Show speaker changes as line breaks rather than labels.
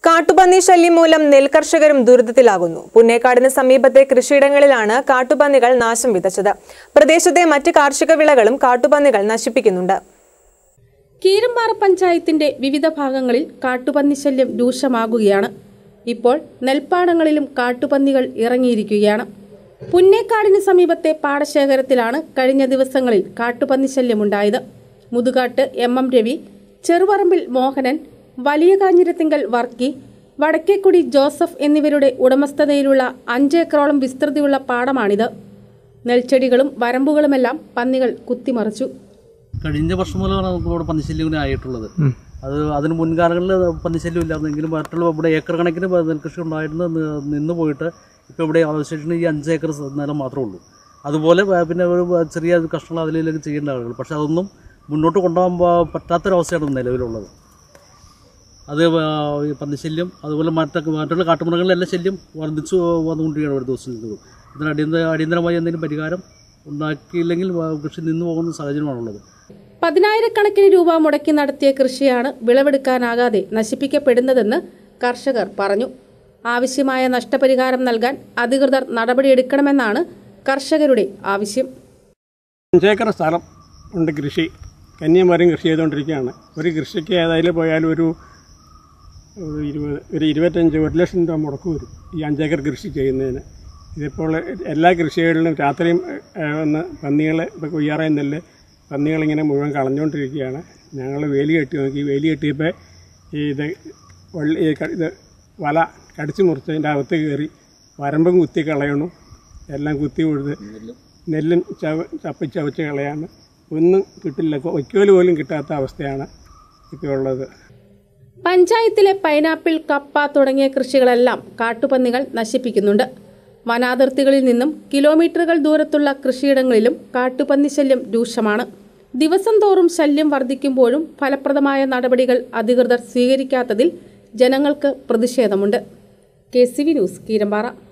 കാട്ടുപന്നി ശല്യം മൂലം നെൽകർഷകരും ദുരിതത്തിലാകുന്നു പുന്നേക്കാടിന് സമീപത്തെ കൃഷിയിടങ്ങളിലാണ് കാട്ടുപന്നികൾ നാശം വിതച്ചത് പ്രദേശത്തെ മറ്റ് കാർഷിക വിളകളും കാട്ടുപന്നികൾ നശിപ്പിക്കുന്നുണ്ട്
കീരമ്പാറ പഞ്ചായത്തിന്റെ വിവിധ ഭാഗങ്ങളിൽ കാട്ടുപന്നി ശല്യം രൂക്ഷമാകുകയാണ് ഇപ്പോൾ നെൽപ്പാടങ്ങളിലും കാട്ടുപന്നികൾ ഇറങ്ങിയിരിക്കുകയാണ് പുന്നേക്കാടിന് സമീപത്തെ പാടശേഖരത്തിലാണ് കഴിഞ്ഞ ദിവസങ്ങളിൽ കാട്ടുപന്നി ശല്യമുണ്ടായത് മുതുകാട്ട് എം എം രവി ചെറുപറമ്പിൽ മോഹനൻ വലിയ കാഞ്ഞിരത്തിങ്കൽ വർക്കി വടക്കേക്കുടി ജോസഫ് എന്നിവരുടെ ഉടമസ്ഥതയിലുള്ള അഞ്ചേക്കറോളം വിസ്തൃതിയുള്ള പാടമാണിത് നെൽച്ചെടികളും വരമ്പുകളുമെല്ലാം പന്നികൾ കുത്തിമറിച്ചു
കഴിഞ്ഞ വർഷം മുതലാണ് നമുക്ക് ഇവിടെ പന്നിശല്യം ഇങ്ങനെ ആയിട്ടുള്ളത് അത് അതിന് മുൻകാലങ്ങളിൽ പന്നിശല്യം ഇല്ലായിരുന്നെങ്കിലും മറ്റുള്ള ഇവിടെ ഏക്കർ കണക്കിന് പ- നെൽകൃഷി ഉണ്ടായിരുന്ന നി- നിന്ന് പോയിട്ട് ഇപ്പോൾ ഇവിടെ അവശേഷിക്കുന്ന ഈ അഞ്ച് ഏക്കർ സ- നിലം മാത്രമേ ഉള്ളൂ അതുപോലെ വ- പിന്നെ ഒരു വ- ചെറിയ കഷ്ണങ്ങൾ അതിലേക്ക് ചെയ്യേണ്ട ആളുകൾ പക്ഷെ അതൊന്നും മുന്നോട്ട് കൊണ്ടുപോകാൻ പ- പറ്റാത്തൊരവസ്ഥയാണ് നിലവിലുള്ളത് അത് വ- ഈ പന്നിശല്യം അതുപോലെ മറ്റൊക്കെ മറ്റുള്ള കാട്ടുമൃഗങ്ങളുടെ എല്ലാ ശല്യം വർദ്ധിച്ചു വന്നുകൊണ്ടിരിക്കുകയാണ് ഒരു ദിവസം നിന്നും ഇതിന് അടിയന്തര അടിയന്തരമായി എന്തെങ്കിലും പരിഹാരം ഉണ്ടാക്കിയില്ലെങ്കിൽ വ- കൃഷി നിന്നു പോകുന്ന സാഹചര്യമാണുള്ളത്
പതിനായിരക്കണക്കിന് രൂപ മുടക്കി നടത്തിയ കൃഷിയാണ് വിളവെടുക്കാനാകാതെ നശിപ്പിക്കപ്പെടുന്നതെന്ന് കർഷകർ പറഞ്ഞു ആവശ്യമായ നഷ്ടപരിഹാരം നൽകാൻ അധികൃതർ നടപടിയെടുക്കണമെന്നാണ് കർഷകരുടെ ആവശ്യം
അഞ്ചേക്കർ സ്ഥലം ഉണ്ട് കൃഷി കന്യാമരം കൃഷി ചെയ്തുകൊണ്ടിരിക്കുകയാണ് ഒരു കൃഷിക്ക് ഏതായാലും പോയാലും ഒരു ഒരു ഇരുപത് ഒരു ഇരുപത്തഞ്ച് ഒരു ലക്ഷം രൂപ മുടക്ക് വരും ഈ അഞ്ചേക്കർ കൃഷി ചെയ്യുന്നതിന് ഇതിപ്പോൾ എല്ലാ കൃഷികളിലും രാത്രിയും ഏഹ്, ഒന്ന് പന്നികൾ ഇപ്പോൾ കൊയ്യാറായ നെല്ല് പന്നികളിങ്ങനെ മുഴുവൻ കളഞ്ഞുകൊണ്ടിരിക്കുകയാണ് ഞങ്ങൾ വേലി കെട്ടി നോക്കി വേലി കെട്ടിയപ്പോൾ ഈ ഇത് വള്ളി ഈ ക- ഇത് വല കടിച്ചു മുറിച്ചതിൻ്റെ അകത്ത് കയറി വരമ്പും കുത്തി കളയണു എല്ലാം കുത്തി ഉഴുത് നെല്ലും ചവ ചപ്പി ചവച്ച് കളയാണ് ഒന്നും കിട്ടില്ല വയ്ക്കോല് പോലും കിട്ടാത്ത അവസ്ഥയാണ് ഇപ്പോൾ ഉള്ളത്
പഞ്ചായത്തിലെ പൈനാപ്പിൾ കപ്പ തുടങ്ങിയ കൃഷികളെല്ലാം കാട്ടുപന്നികൾ നശിപ്പിക്കുന്നുണ്ട് വനാതിർത്തികളിൽ നിന്നും കിലോമീറ്ററുകൾ ദൂരത്തുള്ള കൃഷിയിടങ്ങളിലും കാട്ടുപന്നി ശല്യം രൂക്ഷമാണ് ദിവസം തോറും ശല്യം വർദ്ധിക്കുമ്പോഴും ഫലപ്രദമായ നടപടികൾ അധികൃതർ സ്വീകരിക്കാത്തതിൽ ജനങ്ങൾക്ക് പ്രതിഷേധമുണ്ട് K C V news Keerampara